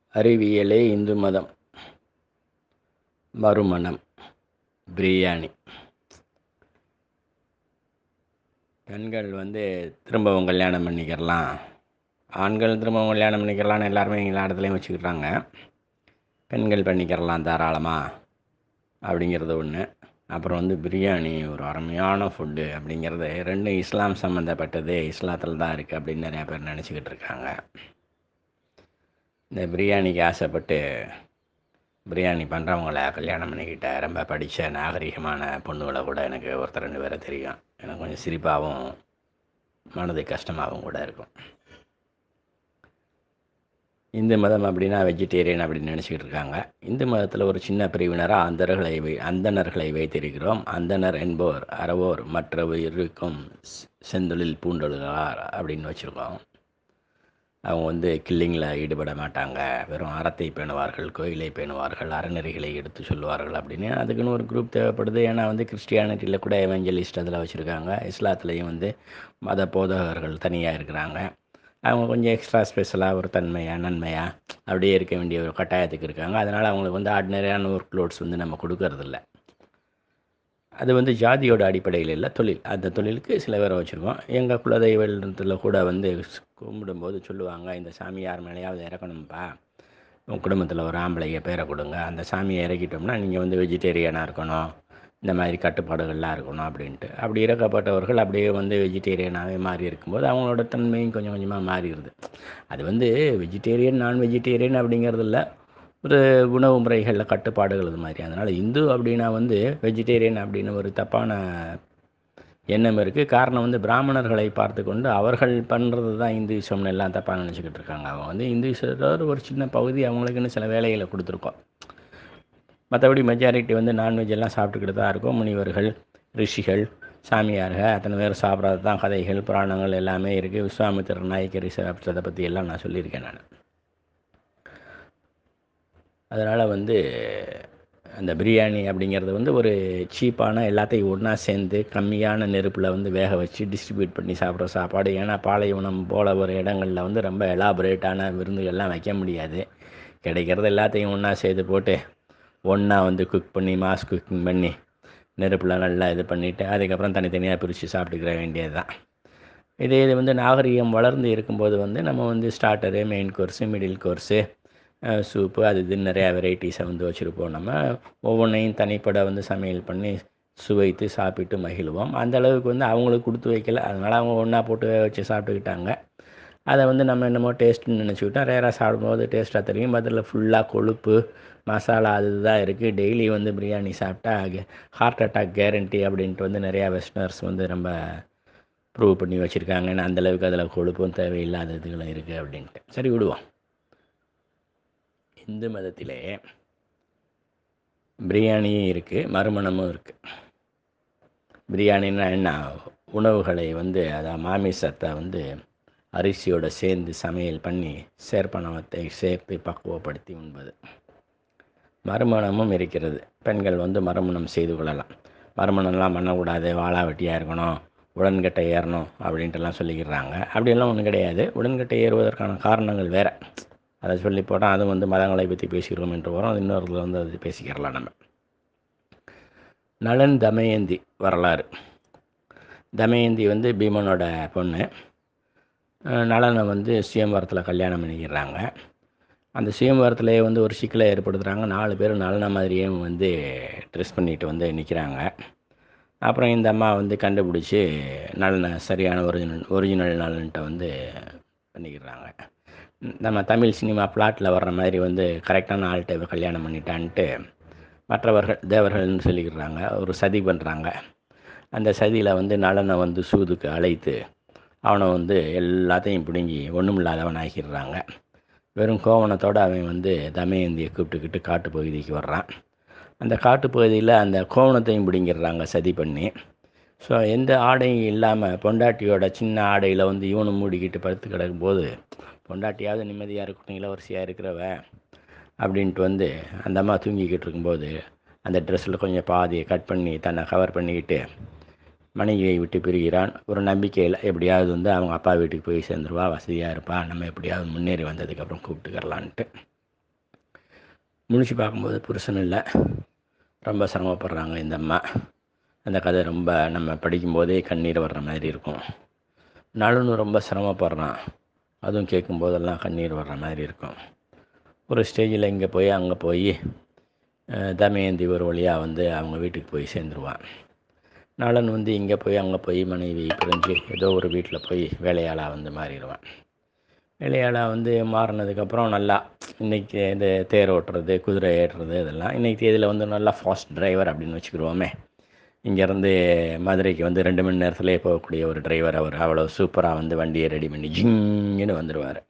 அறிவியலே இந்து மதம் மறுமணம் பிரியாணி பெண்கள் வந்து திரும்பவும் கல்யாணம் பண்ணிக்கிறலாம் ஆண்கள் திரும்பவும் கல்யாணம் பண்ணிக்கிறலாம்னு எல்லாருமே எல்லா இடத்துலையும் வச்சுக்கிறாங்க பெண்கள் பண்ணிக்கிறலாம் தாராளமாக அப்படிங்கிறது ஒன்று அப்புறம் வந்து பிரியாணி ஒரு அருமையான ஃபுட்டு அப்படிங்கிறது ரெண்டும் இஸ்லாம் சம்மந்தப்பட்டது இஸ்லாத்தில் தான் இருக்குது அப்படின்னு நிறையா பேர் நினச்சிக்கிட்டு இருக்காங்க இந்த பிரியாணிக்கு ஆசைப்பட்டு பிரியாணி பண்ணுறவங்கள கல்யாணம் பண்ணிக்கிட்ட ரொம்ப படித்த நாகரிகமான பொண்ணுகளை கூட எனக்கு ஒருத்தர் ரெண்டு பேரை தெரியும் எனக்கு கொஞ்சம் சிரிப்பாகவும் மனது கஷ்டமாகவும் கூட இருக்கும் இந்து மதம் அப்படின்னா வெஜிடேரியன் அப்படின்னு நினச்சிக்கிட்டு இருக்காங்க இந்து மதத்தில் ஒரு சின்ன பிரிவினராக அந்தர்களை வை அந்தணர்களை வைத்திருக்கிறோம் அந்தணர் என்போர் அறவோர் மற்ற இருக்கும் செந்தொழில் பூண்டொழுகார் அப்படின்னு வச்சுருக்கோம் அவங்க வந்து கில்லிங்கில் ஈடுபட மாட்டாங்க வெறும் அறத்தை பேணுவார்கள் கோயிலை பேணுவார்கள் அறநெறிகளை எடுத்து சொல்லுவார்கள் அப்படின்னு அதுக்குன்னு ஒரு குரூப் தேவைப்படுது ஏன்னா வந்து கிறிஸ்டியானிட்டியில் கூட எவஞ்சலிஸ்ட் அதில் வச்சுருக்காங்க இஸ்லாத்துலேயும் வந்து மத போதகர்கள் தனியாக இருக்கிறாங்க அவங்க கொஞ்சம் எக்ஸ்ட்ரா ஸ்பெஷலாக ஒரு தன்மையாக நன்மையாக அப்படியே இருக்க வேண்டிய ஒரு கட்டாயத்துக்கு இருக்காங்க அதனால் அவங்களுக்கு வந்து ஆர்டினரியான ஒர்க் லோட்ஸ் வந்து நம்ம கொடுக்கறதில்ல அது வந்து ஜாதியோட அடிப்படையில் இல்லை தொழில் அந்த தொழிலுக்கு சில பேரை வச்சுருக்கோம் எங்கள் குலதெய்வத்தில் கூட வந்து கும்பிடும்போது சொல்லுவாங்க இந்த சாமி யார் மேலேயாவது இறக்கணும்ப்பா உங்கள் குடும்பத்தில் ஒரு ஆம்பளைய பேரை கொடுங்க அந்த சாமியை இறக்கிட்டோம்னா நீங்கள் வந்து வெஜிடேரியனாக இருக்கணும் இந்த மாதிரி கட்டுப்பாடுகள்லாம் இருக்கணும் அப்படின்ட்டு அப்படி இறக்கப்பட்டவர்கள் அப்படியே வந்து வெஜிடேரியனாகவே மாறி இருக்கும்போது அவங்களோட தன்மையும் கொஞ்சம் கொஞ்சமாக மாறிடுது அது வந்து வெஜிடேரியன் நான் வெஜிடேரியன் அப்படிங்கிறது இல்லை ஒரு உணவு முறைகளில் கட்டுப்பாடுகள் இது மாதிரி அதனால் இந்து அப்படின்னா வந்து வெஜிடேரியன் அப்படின்னு ஒரு தப்பான எண்ணம் இருக்குது காரணம் வந்து பிராமணர்களை பார்த்து கொண்டு அவர்கள் பண்ணுறது தான் இந்துயிசம்னு எல்லாம் தப்பாக நினச்சிக்கிட்டு இருக்காங்க அவங்க வந்து இந்துயிசத்தோட ஒரு சின்ன பகுதி அவங்களுக்குன்னு சில வேலைகளை கொடுத்துருக்கோம் மற்றபடி மெஜாரிட்டி வந்து நான்வெஜ் எல்லாம் சாப்பிட்டுக்கிட்டு தான் இருக்கும் முனிவர்கள் ரிஷிகள் சாமியார்கள் அத்தனை பேர் சாப்பிட்றது தான் கதைகள் புராணங்கள் எல்லாமே இருக்குது விஸ்வாமித்திரர் நாயக்கரி சாப்பிட்றதை பற்றி எல்லாம் நான் சொல்லியிருக்கேன் நான் அதனால் வந்து அந்த பிரியாணி அப்படிங்கிறது வந்து ஒரு சீப்பான எல்லாத்தையும் ஒன்றா சேர்ந்து கம்மியான நெருப்பில் வந்து வேக வச்சு டிஸ்ட்ரிபியூட் பண்ணி சாப்பிட்ற சாப்பாடு ஏன்னா பாலைவனம் போல் ஒரு இடங்களில் வந்து ரொம்ப எலாபரேட்டான விருந்துகள்லாம் வைக்க முடியாது கிடைக்கிறது எல்லாத்தையும் ஒன்றா சேர்த்து போட்டு ஒன்றா வந்து குக் பண்ணி மாஸ் குக்கிங் பண்ணி நெருப்பில் நல்லா இது பண்ணிவிட்டு அதுக்கப்புறம் தனித்தனியாக பிரித்து சாப்பிட்டுக்கிற வேண்டியது தான் இதே இது வந்து நாகரிகம் வளர்ந்து இருக்கும்போது வந்து நம்ம வந்து starter main course middle course soup அது இது நிறையா வெரைட்டிஸை வந்து வச்சுருப்போம் நம்ம ஒவ்வொன்றையும் தனிப்பட வந்து சமையல் பண்ணி சுவைத்து சாப்பிட்டு மகிழ்வோம் அந்த அளவுக்கு வந்து அவங்களுக்கு கொடுத்து வைக்கல அதனால் அவங்க ஒன்றா போட்டு வச்சு சாப்பிட்டுக்கிட்டாங்க அதை வந்து நம்ம என்னமோ டேஸ்ட்டுன்னு நினச்சிக்கிட்டோம் ரேராக சாப்பிடும்போது டேஸ்ட்டாக தெரியும் அதில் ஃபுல்லாக கொழுப்பு மசாலா அது தான் இருக்குது டெய்லி வந்து பிரியாணி சாப்பிட்டா ஹார்ட் அட்டாக் கேரண்டி அப்படின்ட்டு வந்து நிறையா வெஸ்டர்ஸ் வந்து ரொம்ப ப்ரூவ் பண்ணி வச்சுருக்காங்க ஏன்னா அந்தளவுக்கு அதில் கொழுப்பும் தேவையில்லாத இதுகளும் இருக்குது அப்படின்ட்டு சரி விடுவோம் இந்து மதத்திலே பிரியாணியும் இருக்குது மறுமணமும் இருக்குது பிரியாணின்னா என்ன உணவுகளை வந்து அதான் மாமிசத்தை வந்து அரிசியோடு சேர்ந்து சமையல் பண்ணி சேர்ப்பனவத்தை சேர்த்து பக்குவப்படுத்தி உண்பது மறுமணமும் இருக்கிறது பெண்கள் வந்து மறுமணம் செய்து கொள்ளலாம் மறுமணம்லாம் பண்ணக்கூடாது வாழா வெட்டியாக இருக்கணும் உடன்கட்டை ஏறணும் அப்படின்ட்டுலாம் சொல்லிக்கிறாங்க அப்படியெல்லாம் ஒன்றும் கிடையாது உடன்கட்டை ஏறுவதற்கான காரணங்கள் வேறு அதை சொல்லி போட்டால் அதுவும் வந்து மதங்களை பற்றி பேசிக்கிறோம் என்று வரும் அது இன்னொரு வந்து அது பேசிக்கிறலாம் நம்ம நலன் தமயந்தி வரலாறு தமயந்தி வந்து பீமனோட பொண்ணு நலனை வந்து சுயம்பரத்தில் கல்யாணம் பண்ணிக்கிறாங்க அந்த சுயம்பரத்துலேயே வந்து ஒரு சிக்கலை ஏற்படுத்துகிறாங்க நாலு பேர் நலனை மாதிரியே வந்து ட்ரெஸ் பண்ணிட்டு வந்து நிற்கிறாங்க அப்புறம் இந்த அம்மா வந்து கண்டுபிடிச்சி நலனை சரியான ஒரிஜினல் ஒரிஜினல் நலன்கிட்ட வந்து பண்ணிக்கிறாங்க நம்ம தமிழ் சினிமா பிளாட்டில் வர்ற மாதிரி வந்து கரெக்டான ஆள்கிட்ட கல்யாணம் பண்ணிட்டான்ட்டு மற்றவர்கள் தேவர்கள்னு சொல்லிக்கிறாங்க ஒரு சதி பண்ணுறாங்க அந்த சதியில் வந்து நலனை வந்து சூதுக்கு அழைத்து அவனை வந்து எல்லாத்தையும் பிடுங்கி ஒன்றும் இல்லாதவன் ஆக்கிடுறாங்க வெறும் கோவணத்தோடு அவன் வந்து தமயந்தியை கூப்பிட்டுக்கிட்டு காட்டு பகுதிக்கு வர்றான் அந்த காட்டுப்பகுதியில் அந்த கோவணத்தையும் பிடிங்கிடுறாங்க சதி பண்ணி ஸோ எந்த ஆடையும் இல்லாமல் பொண்டாட்டியோட சின்ன ஆடையில் வந்து இவனும் மூடிக்கிட்டு படுத்து கிடக்கும்போது பொண்டாட்டியாவது நிம்மதியாக இருக்கட்டும் இளவரசியாக இருக்கிறவ அப்படின்ட்டு வந்து அந்த அம்மா தூங்கிக்கிட்டு இருக்கும்போது அந்த ட்ரெஸ்ஸில் கொஞ்சம் பாதியை கட் பண்ணி தன்னை கவர் பண்ணிக்கிட்டு மனைவியை விட்டு பிரிகிறான் ஒரு நம்பிக்கையில் எப்படியாவது வந்து அவங்க அப்பா வீட்டுக்கு போய் சேர்ந்துருவா வசதியாக இருப்பா நம்ம எப்படியாவது முன்னேறி வந்ததுக்கப்புறம் கூப்பிட்டுக்கரலான்ட்டு முழிச்சு பார்க்கும்போது புருஷன் இல்லை ரொம்ப சிரமப்படுறாங்க இந்த அம்மா அந்த கதை ரொம்ப நம்ம படிக்கும்போதே கண்ணீர் வர்ற மாதிரி இருக்கும் நலனும் ரொம்ப சிரமப்படுறான் அதுவும் கேட்கும்போதெல்லாம் கண்ணீர் வர்ற மாதிரி இருக்கும் ஒரு ஸ்டேஜில் இங்கே போய் அங்கே போய் அஹ், தமயந்தி ஒரு வழியாக வந்து அவங்க வீட்டுக்கு போய் சேர்ந்துருவான் நலன் வந்து இங்கே போய் அங்கே போய் மனைவி பிரிஞ்சு ஏதோ ஒரு வீட்டில் போய் வேலையாளாக வந்து மாறிடுவான் வேலையாளாக வந்து மாறினதுக்கப்புறம் நல்லா இன்றைக்கி இந்த தேர் ஓட்டுறது குதிரை ஏற்றுறது இதெல்லாம் இன்றைக்கி இதில் வந்து நல்லா ஃபாஸ்ட் டிரைவர் அப்படின்னு வச்சுக்கிடுவோமே இங்கேருந்து மதுரைக்கு வந்து ரெண்டு மணி நேரத்துலேயே போகக்கூடிய ஒரு டிரைவர் அவர் அவ்வளோ சூப்பராக வந்து வண்டியை ரெடி பண்ணி ஜிங்குன்னு வந்துடுவார்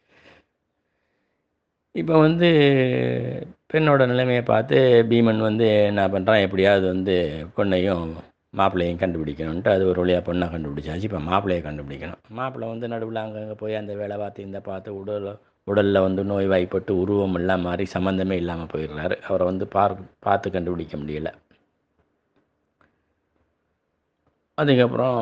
இப்போ வந்து பெண்ணோட நிலைமையை பார்த்து பீமன் வந்து என்ன பண்ணுறான் எப்படியாவது வந்து பொண்ணையும் மாப்பிள்ளையும் கண்டுபிடிக்கணுன்ட்டு அது ஒரு வழியாக பொண்ணை கண்டுபிடிச்சாச்சு இப்போ மாப்பிள்ளையை கண்டுபிடிக்கணும் மாப்பிள்ளை வந்து நடுவில் அங்கங்கே போய் அந்த வேலை பார்த்து இந்த பார்த்து உடல் உடலில் வந்து நோய் வாய்ப்பட்டு உருவம் எல்லாம் மாறி சம்மந்தமே இல்லாமல் போயிடுறாரு அவரை வந்து பார் பார்த்து கண்டுபிடிக்க முடியல அதுக்கப்புறம்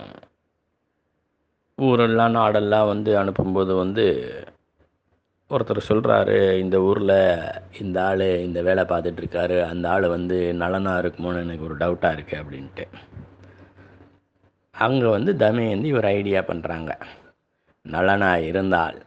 ஊரெல்லாம் நாடெல்லாம் வந்து அனுப்பும்போது வந்து ஒருத்தர் சொல்கிறாரு இந்த ஊரில் இந்த ஆள் இந்த வேலை பார்த்துட்ருக்காரு அந்த ஆள் வந்து நலனாக இருக்குமோன்னு எனக்கு ஒரு டவுட்டாக இருக்குது அப்படின்ட்டு அங்கே வந்து தமயந்தி ஒரு ஐடியா பண்ணுறாங்க நலனாக இருந்தால்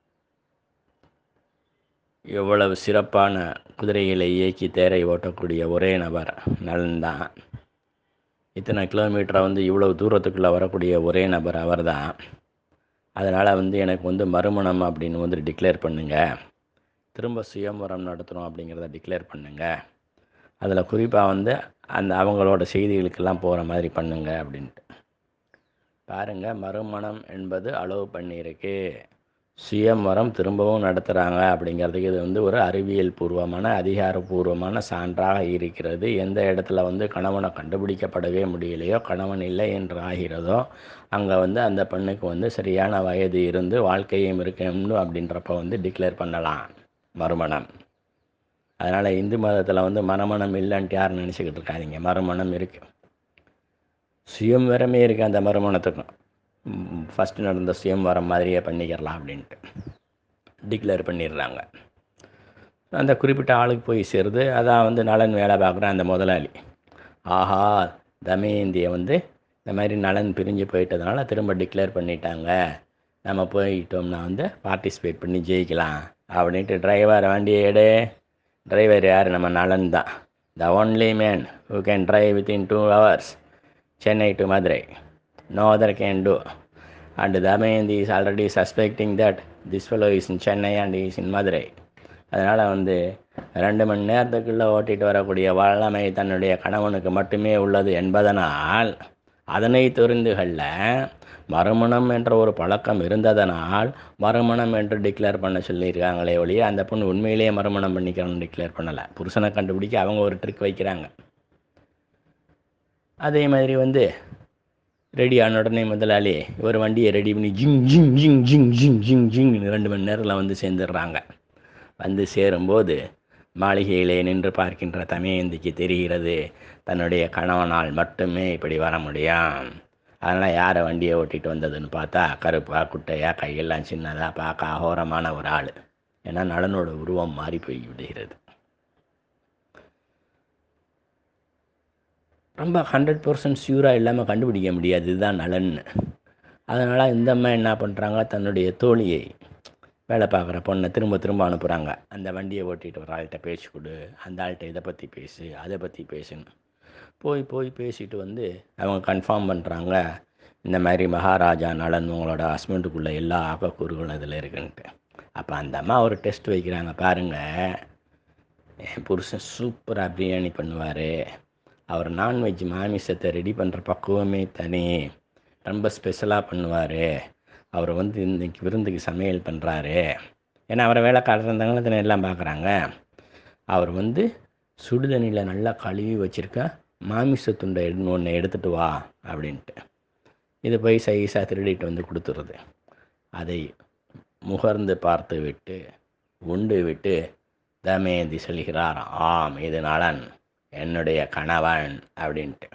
எவ்வளவு சிறப்பான குதிரைகளை இயக்கி தேரை ஓட்டக்கூடிய ஒரே நபர் நலன் தான் இத்தனை கிலோமீட்டரை வந்து இவ்வளவு தூரத்துக்குள்ளே வரக்கூடிய ஒரே நபர் அவர் தான் அதனால் வந்து எனக்கு வந்து மறுமணம் அப்படின்னு வந்து டிக்ளேர் பண்ணுங்க திரும்ப சுயம்பரம் நடத்துகிறோம் அப்படிங்கிறத டிக்ளேர் பண்ணுங்க அதில் குறிப்பாக வந்து அந்த அவங்களோட செய்திகளுக்கெல்லாம் போகிற மாதிரி பண்ணுங்க அப்படின்ட்டு பாருங்கள் மறுமணம் என்பது அலோவ் பண்ணியிருக்கு சுயம்பரம் திரும்பவும் நடத்துகிறாங்க அப்படிங்கிறதுக்கு இது வந்து ஒரு அறிவியல் பூர்வமான அதிகாரப்பூர்வமான சான்றாக இருக்கிறது எந்த இடத்துல வந்து கணவனை கண்டுபிடிக்கப்படவே முடியலையோ கணவன் இல்லை என்று ஆகிறதோ அங்கே வந்து அந்த பெண்ணுக்கு வந்து சரியான வயது இருந்து வாழ்க்கையும் இருக்கணும்னு அப்படின்றப்ப வந்து டிக்ளேர் பண்ணலாம் மறுமணம் அதனால் இந்து மதத்தில் வந்து மறுமணம் இல்லைன்ட்டு யாரும் நினச்சிக்கிட்டு இருக்காதீங்க மறுமணம் இருக்குது சுயம்வரமே இருக்குது அந்த மறுமணத்துக்கும் ஃபஸ்ட்டு நடந்த சுயம்வரம் மாதிரியே பண்ணிக்கிறலாம் அப்படின்ட்டு டிக்ளேர் பண்ணிடுறாங்க அந்த குறிப்பிட்ட ஆளுக்கு போய் சேருது அதான் வந்து நலன் வேலை பார்க்குற அந்த முதலாளி ஆஹா தமயந்தியை வந்து இந்த மாதிரி நலன் பிரிஞ்சு போயிட்டதுனால திரும்ப டிக்ளேர் பண்ணிட்டாங்க நம்ம போயிட்டோம்னா வந்து பார்ட்டிசிபேட் பண்ணி ஜெயிக்கலாம் அப்படின்ட்டு டிரைவர் வண்டியை எடு டிரைவர் யார் நம்ம நலன் தான் the only man who can drive within two hours Chennai to Madurai no other can do. And Damayanti is already suspecting that this fellow is in Chennai and he is in Madurai. அதனால் வந்து ரெண்டு மணி நேரத்துக்குள்ளே ஓட்டிட்டு வரக்கூடிய வல்லமை தன்னுடைய கணவனுக்கு மட்டுமே உள்ளது என்பதனால் அதனை தெரிந்துகள்ல மறுமணம் என்ற ஒரு பழக்கம் இருந்ததனால் மறுமணம் என்று டிக்ளேர் பண்ண சொல்லியிருக்காங்களே ஒழிய அந்த பொண்ணு உண்மையிலேயே மறுமணம் பண்ணிக்கிறோன்னு டிக்ளேர் பண்ணலை புருஷனை கண்டுபிடிக்க அவங்க ஒரு ட்ரிக் வைக்கிறாங்க அதே மாதிரி வந்து ரெடி ஆன உடனே முதலாளி ஒரு வண்டியை ரெடி பண்ணி ஜிங் ஜிங் ஜிங் ஜிங் ஜிங் ஜிங் ஜிங்னு ரெண்டு மணி நேரத்தில் வந்து சேர்ந்துடுறாங்க வந்து சேரும்போது மாளிகையிலே நின்று பார்க்கின்ற தமயந்திக்கு தெரிகிறது தன்னுடைய கணவனால் மட்டுமே இப்படி வர முடியும் அதனால் யாரை வண்டியை ஓட்டிகிட்டு வந்ததுன்னு பார்த்தா கருப்பா குட்டையா கையெல்லாம் சின்னதாக பார்க்க அகோரமான ஒரு ஆள் ஏன்னா நலனோட உருவம் மாறி போய் விடுகிறது ரொம்ப ஹண்ட்ரட் பர்சன்ட் ஷியூராக இல்லாமல் கண்டுபிடிக்க முடியாது இதுதான் நலன்னு அதனால் இந்த அம்மா என்ன பண்ணுறாங்க தன்னுடைய தோழியை வேலை பார்க்குற பொண்ணை திரும்ப திரும்ப அனுப்புகிறாங்க அந்த வண்டியை ஓட்டிகிட்டு வர ஆள்கிட்ட பேசி கொடு அந்த ஆள்கிட்ட இதை பற்றி பேசு அதை பற்றி பேசுன்னு போய் போய் பேசிட்டு வந்து அவங்க கன்ஃபார்ம் பண்ணுறாங்க இந்த மாதிரி மகாராஜா நலன் உங்களோட ஹஸ்பண்டுக்குள்ளே எல்லா ஆக்கக்கூறுகளும் இதில் இருக்குன்ட்டு அப்போ அந்த அம்மா ஒரு டெஸ்ட் வைக்கிறாங்க பாருங்கள் என் புருஷன் சூப்பராக பிரியாணி பண்ணுவார் அவர் நான்வெஜ் மாமிசத்தை ரெடி பண்ணுற பக்குவமே தனி ரொம்ப ஸ்பெஷலாக பண்ணுவார் அவர் வந்து இன்னைக்கு விருந்துக்கு சமையல் பண்ணுறாரு ஏன்னா அவரை வேலைக்காரர் இருந்தாங்களே எல்லாம் பார்க்குறாங்க அவர் வந்து சுடுதண்ணியில் நல்லா கழுவி வச்சுருக்க மாமிச துண்டை எடு ஒன்று எடுத்துகிட்டு வா அப்படின்ட்டு இது போய் சைஸாக திருடிட்டு வந்து கொடுத்துருது அதை முகர்ந்து பார்த்து விட்டு உண்டு விட்டு தமேந்தி சொல்கிறார் ஆம் இது நலன் என்னுடைய கணவன் அப்படின்ட்டு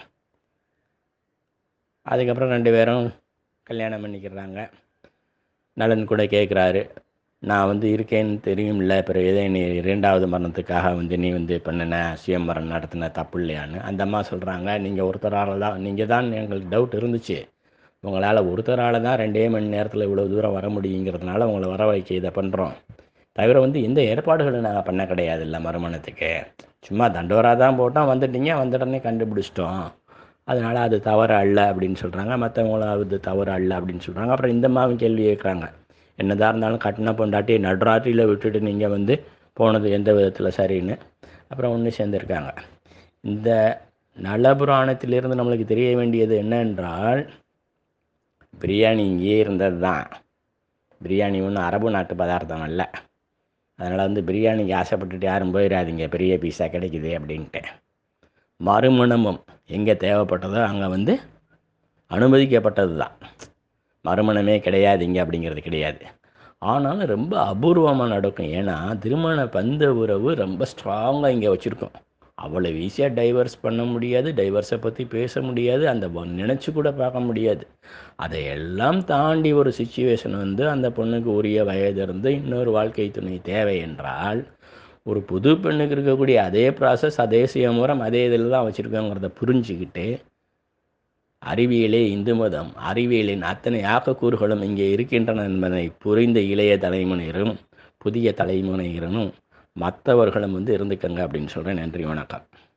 அதுக்கப்புறம் ரெண்டு பேரும் கல்யாணம் பண்ணிக்கிறாங்க நலன் கூட கேட்குறாரு நான் வந்து இருக்கேன்னு தெரியும்ல பிறகு எதை நீ இரண்டாவது மரணத்துக்காக வந்து நீ வந்து பண்ணின சுயமரணம் நடத்தின தப்பு இல்லையான்னு அந்த அம்மா சொல்கிறாங்க நீங்கள் ஒருத்தரால் தான் நீங்கள் தான் எங்களுக்கு டவுட் இருந்துச்சு உங்களால் ஒருத்தரால் தான் ரெண்டே மணி நேரத்தில் இவ்வளோ தூரம் வர முடியுங்கிறதுனால உங்களை வர வைக்க இதை பண்ணுறோம் தவிர வந்து எந்த ஏற்பாடுகளும் நாங்கள் பண்ண கிடையாது இல்லை மறுமணத்துக்கு சும்மா தண்டோரா தான் போட்டோம் வந்துட்டீங்க வந்த உடனே கண்டுபிடிச்சிட்டோம் அதனால் அது தவறு அல்ல அப்படின்னு சொல்கிறாங்க மற்றவங்களும் அது தவறு அல்ல அப்படின்னு சொல்கிறாங்க அப்புறம் இந்த மாவும் கேள்வி கேட்குறாங்க என்னதான் இருந்தாலும் கட்டின பொண்டாட்டி நடுராத்திரியில் விட்டுட்டு நீங்கள் வந்து போனது எந்த விதத்தில் சரின்னு அப்புறம் ஒன்று சேர்ந்துருக்காங்க இந்த நலபுராணத்திலிருந்து நம்மளுக்கு தெரிய வேண்டியது என்னென்றால் பிரியாணி இங்கேயே இருந்தது தான் பிரியாணி ஒன்றும் அரபு நாட்டு பதார்த்தம் அல்ல அதனால் வந்து பிரியாணிக்கு ஆசைப்பட்டுட்டு யாரும் போயிடாதீங்க பெரிய பீஸாக கிடைக்குது அப்படின்ட்டு மறுமணமும் எங்கே தேவைப்பட்டதோ அங்கே வந்து அனுமதிக்கப்பட்டது தான் மறுமணமே கிடையாதுங்க அப்படிங்கிறது கிடையாது ஆனாலும் ரொம்ப அபூர்வமாக நடக்கும் ஏன்னா திருமண பந்த உறவு ரொம்ப ஸ்ட்ராங்காக இங்கே வச்சுருக்கோம் அவ்வளோ ஈஸியாக டைவர்ஸ் பண்ண முடியாது டைவர்ஸை பற்றி பேச முடியாது அந்த நினச்சி கூட பார்க்க முடியாது அதையெல்லாம் தாண்டி ஒரு சுச்சுவேஷன் வந்து அந்த பொண்ணுக்கு உரிய வயது இருந்து இன்னொரு வாழ்க்கை துணை தேவை என்றால் ஒரு புது பெண்ணுக்கு இருக்கக்கூடிய அதே ப்ராசஸ் அதே சுயமுறம் அதே இதில் தான் வச்சுருக்கோங்கிறத புரிஞ்சுக்கிட்டு அறிவியலே இந்து மதம் அறிவியலின் அத்தனை ஆக்கக்கூறுகளும் இங்கே இருக்கின்றன என்பதை புரிந்த இளைய தலைமுறையினரும் புதிய தலைமுறையினரும் மற்றவர்களும் வந்து இருந்துக்கங்க அப்படின்னு சொல்கிறேன் நன்றி வணக்கம்